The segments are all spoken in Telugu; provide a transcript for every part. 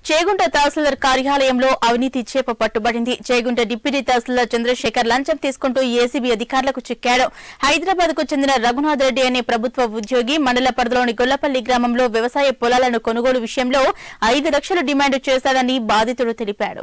చేగుంట తహసీల్దార్ కార్యాలయంలో అవినీతి చేప పట్టుబడింది చేగుంట డిప్యూటీ తహసీల్దార్ చంద్రశేఖర్ లంచం తీసుకుంటూ ఏసీబీ అధికారులకు చిక్కాడు హైదరాబాద్ కు చెందిన రఘునాథ్ రెడ్డి అనే ప్రభుత్వ ఉద్యోగి మండల పరిధిలోని గొల్లపల్లి గ్రామంలో వ్యవసాయ పొలాలను కొనుగోలు విషయంలో ఐదు లక్షలు డిమాండ్ చేశాడని బాధితుడు తెలిపాడు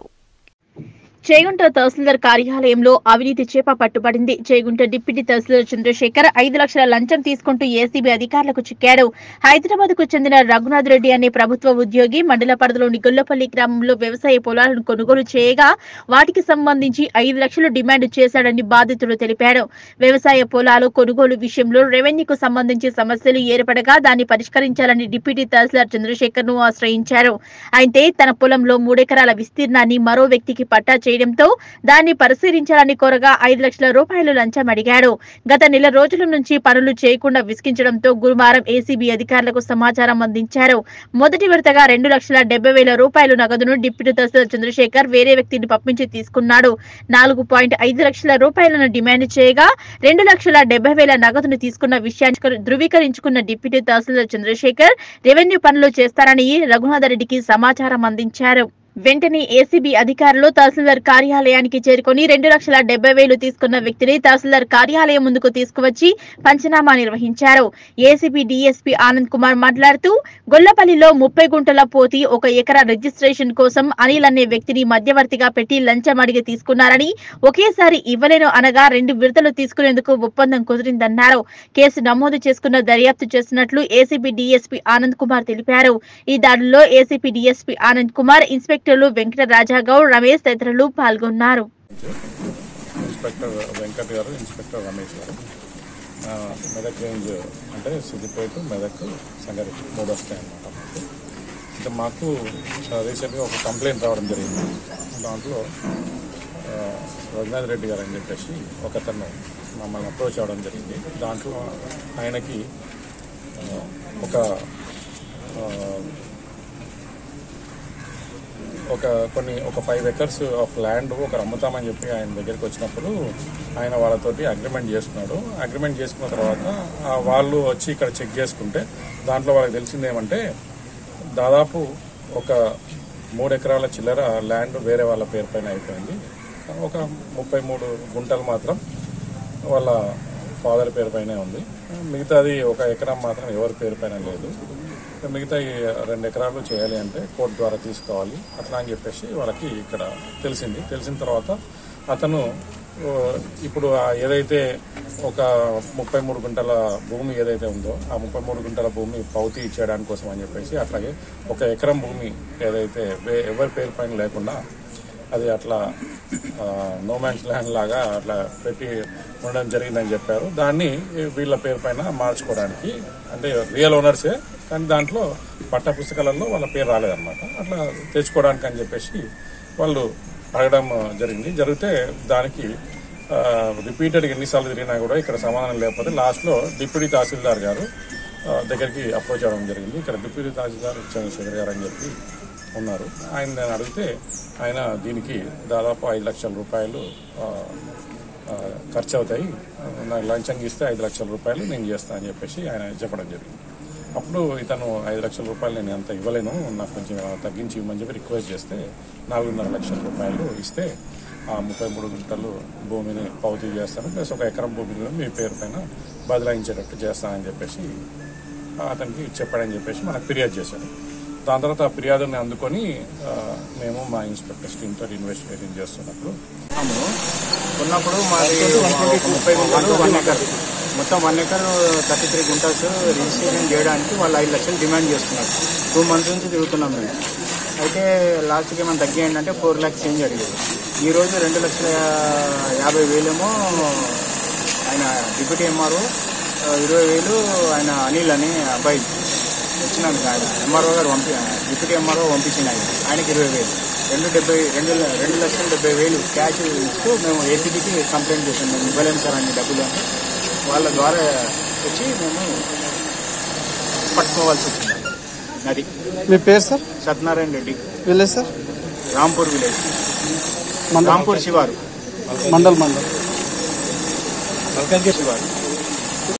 చేగుంట తహసీల్దార్ కార్యాలయంలో అవినీతి చేప పట్టుబడింది చేగుంట డిప్యూటీ తహసీల్దార్ చంద్రశేఖర్ ఐదు లక్షల లంచం తీసుకుంటూ ఏసీబీ అధికారులకు చిక్కాడు హైదరాబాద్ కు చెందిన రఘునాథ్ రెడ్డి అనే ప్రభుత్వ ఉద్యోగి మండల పరిధిలోని గొల్లపల్లి గ్రామంలో వ్యవసాయ పొలాలను కొనుగోలు చేయగా వాటికి సంబంధించి ఐదు లక్షలు డిమాండ్ చేశాడని బాధితుడు తెలిపాడు వ్యవసాయ పొలాలు కొనుగోలు విషయంలో రెవెన్యూకు సంబంధించి సమస్యలు ఏర్పడగా దాన్ని పరిష్కరించాలని డిప్యూటీ తహసీల్దార్ చంద్రశేఖర్ ను ఆశ్రయించారు అయితే తన పొలంలో మూడెకరాల విస్తీర్ణాన్ని మరో వ్యక్తికి పట్టా చేయడంతో దాన్ని పరిశీలించాలని కోరగా ఐదు లక్షల రూపాయలు లంచం అడిగాడు గత నెల రోజుల నుంచి పనులు చేయకుండా విసిగించడంతో గురువారం ఏసీబీ అధికారులకు సమాచారం అందించారు మొదటి విడతగా రెండు లక్షల డెబ్బై వేల రూపాయలు నగదును డిప్యూటీ తహసీల్దార్ చంద్రశేఖర్ వేరే వ్యక్తిని పంపించి తీసుకున్నాడు నాలుగు పాయింట్ ఐదు లక్షల రూపాయలను డిమాండ్ చేయగా రెండు లక్షల డెబ్బై వేల నగదును తీసుకున్న విషయాన్ని ధృవీకరించుకున్న డిప్యూటీ తహసీల్దార్ చంద్రశేఖర్ రెవెన్యూ పనులు చేస్తారని రఘునాథరెడ్డికి సమాచారం అందించారు వెంటనే ఏసీబీ అధికారులు తహసీల్దార్ కార్యాలయానికి చేరుకొని రెండు లక్షల డెబ్బై వేలు తీసుకున్న వ్యక్తిని తహసీల్దార్ కార్యాలయం ముందుకు తీసుకువచ్చి పంచనామా నిర్వహించారు ఏసీబీ డీఎస్పీ ఆనంద్ కుమార్ మాట్లాడుతూ గొల్లపల్లిలో ముప్పై గుంటల పోతి ఒక ఎకరా రిజిస్ట్రేషన్ కోసం అనిల్ అనే వ్యక్తిని మధ్యవర్తిగా పెట్టి లంచం అడిగి తీసుకున్నారని ఒకేసారి ఇవ్వలేను అనగా రెండు విడతలు తీసుకునేందుకు ఒప్పందం కుదిరిందన్నారు కేసు నమోదు చేసుకున్న దర్యాప్తు చేస్తున్నట్లు ఏసీబీ డీఎస్పీ ఆనంద్ కుమార్ తెలిపారు ఈ దాడిలో ఏసీపీ డీఎస్పీ ఆనంద్ కుమార్ ఇన్స్పెక్టర్లు వెంకట రాజాగౌడ్ రమేష్ తదితరులు పాల్గొన్నారు ఇన్స్పెక్టర్ వెంకట్ గారు ఇన్స్పెక్టర్ రమేష్ గారు ఆ, మెదక్ రేంజ్ అంటే సిద్దిపేట మెదక్ సంగారెడ్డి మూడు వస్తాయి అన్నమాట మాకు అంటే మాకు ఆ, రీసెంట్గా ఒక కంప్లైంట్ రావడం జరిగింది దాంట్లో ఆ, రఘునాథ్ రెడ్డి గారు అని చెప్పేసి ఒకతను మమ్మల్ని అప్రోచ్ అవ్వడం జరిగింది దాంట్లో ఆయనకి ఆ, ఒక ఆ, ఒక కొన్ని ఒక ఫైవ్ ఎకర్స్ ఆఫ్ ల్యాండ్ ఒకరు అమ్ముతామని చెప్పి ఆయన దగ్గరికి వచ్చినప్పుడు ఆయన వాళ్ళతోటి అగ్రిమెంట్ చేసుకున్నాడు అగ్రిమెంట్ చేసుకున్న తర్వాత ఆ వాళ్ళు వచ్చి ఇక్కడ చెక్ చేసుకుంటే దాంట్లో వాళ్ళకి తెలిసింది ఏమంటే దాదాపు ఒక మూడు ఎకరాల చిల్లర ల్యాండ్ వేరే వాళ్ళ పేరు పైన అయిపోయింది ఒక ముప్పై మూడు గుంటలు మాత్రం వాళ్ళ ఫాదర్ పేరు పైనే ఉంది మిగతాది ఒక ఎకరం మాత్రం ఎవరి పేరు పైన లేదు మిగతా ఈ రెండు ఎకరాలు చేయాలి అంటే కోర్టు ద్వారా తీసుకోవాలి అట్లా అని చెప్పేసి వాళ్ళకి ఇక్కడ తెలిసింది తెలిసిన తర్వాత అతను ఓ, ఇప్పుడు ఆ ఏదైతే ఒక ముప్పై మూడు గుంటల భూమి ఏదైతే ఉందో ఆ ముప్పై మూడు గుంటల భూమి పౌతి ఇచ్చేయడానికి కోసం అని చెప్పేసి అట్లాగే ఒక ఎకరం భూమి ఏదైతే వే- ఎవరి పేరు పైన లేకుండా అది అట్లా నో మ్యాన్స్ ల్యాండ్ లాగా అట్లా పెట్టి ఉండడం జరిగిందని చెప్పారు దాన్ని వీళ్ళ పేరు పైన మార్చుకోవడానికి అంటే రియల్ ఓనర్సే కానీ దాంట్లో పట్ట పుస్తకాలలో వాళ్ళ పేరు రాలేదన్నమాట అట్లా తెచ్చుకోవడానికి అని చెప్పేసి వాళ్ళు అడగడం జరిగింది జరిగితే దానికి రిపీటెడ్ ఎన్నిసార్లు తిరిగినా కూడా ఇక్కడ సమాధానం లేకపోతే లాస్ట్లో డిప్యూటీ తహసీల్దార్ గారు ఆ, దగ్గరికి అప్రోచ్ అవ్వడం జరిగింది ఇక్కడ డిప్యూటీ తహసీల్దార్ చంద్రశేఖర్ గారు అని చెప్పి ఉన్నారు ఆయన నేను అడిగితే ఆయన దీనికి దాదాపు ఐదు లక్షల రూపాయలు ఆ, ఆ, ఖర్చు అవుతాయి నాకు లంచం ఇస్తే ఐదు లక్షల రూపాయలు నేను చేస్తాను అని చెప్పేసి ఆయన చెప్పడం జరిగింది అప్పుడు ఇతను ఐదు లక్షల రూపాయలు నేను అంత ఇవ్వలేను నాకు కొంచెం తగ్గించి ఇవ్వమని చెప్పి రిక్వెస్ట్ చేస్తే నాలుగున్నర లక్షల రూపాయలు ఇస్తే ఆ ముప్పై మూడు గుంటలు భూమిని పౌతీ చేస్తాను ప్లస్ ఒక ఎకరం భూమిని కూడా మీ పేరు పైన బదలాయించేటట్టు చేస్తానని చెప్పేసి అతనికి చెప్పాడని చెప్పేసి మనకు ఫిర్యాదు చేశాడు దాని తర్వాత ఆ ఫిర్యాదుని అందుకొని ఆ, మేము మా ఇన్స్పెక్టర్స్ టీంతో ఇన్వెస్టిగేషన్ చేస్తున్నప్పుడు ఉన్నాము ఉన్నప్పుడు మాది ఒక ముప్పై గుంటలు వన్ ఎకర్ మొత్తం వన్ ఎకర్ థర్టీ త్రీ గుంటాస్ రిజిస్ట్రేషన్ చేయడానికి వాళ్ళు ఐదు లక్షలు డిమాండ్ చేస్తున్నారు టూ మంత్స్ నుంచి తిరుగుతున్నాం మేము అయితే లాస్ట్కి ఏమైనా తగ్గియండి అంటే ఫోర్ ల్యాక్స్ చేంజ్ అడిగారు ఈ రోజు రెండు లక్షల యాభై వేలేమో ఆయన డిప్యూటీ ఎంఆర్ఓ ఇరవై వేలు ఆయన అనిల్ అని అబ్బాయి వచ్చినాను ఆయన ఎంఆర్ఓ గారు పంపి డిప్యూటీ ఎంఆర్ఓ పంపించింది ఆయన ఆయనకి ఇరవై వేలు రెండు డెబ్బై రెండు రెండు లక్షల డెబ్బై వేలు క్యాష్ ఇస్తూ మేము ఏసీబీకి కంప్లైంట్ చేసాం మేము ఇవ్వలేము సార్ అన్ని డబ్బులు అని వాళ్ళ ద్వారా వచ్చి మేము పట్టుకోవాల్సి వచ్చింది అది మీ పేరు sir Satyanarayana Reddy village sir Rampur village mandal Rampur శివారు మండల్ మండల్ శివారు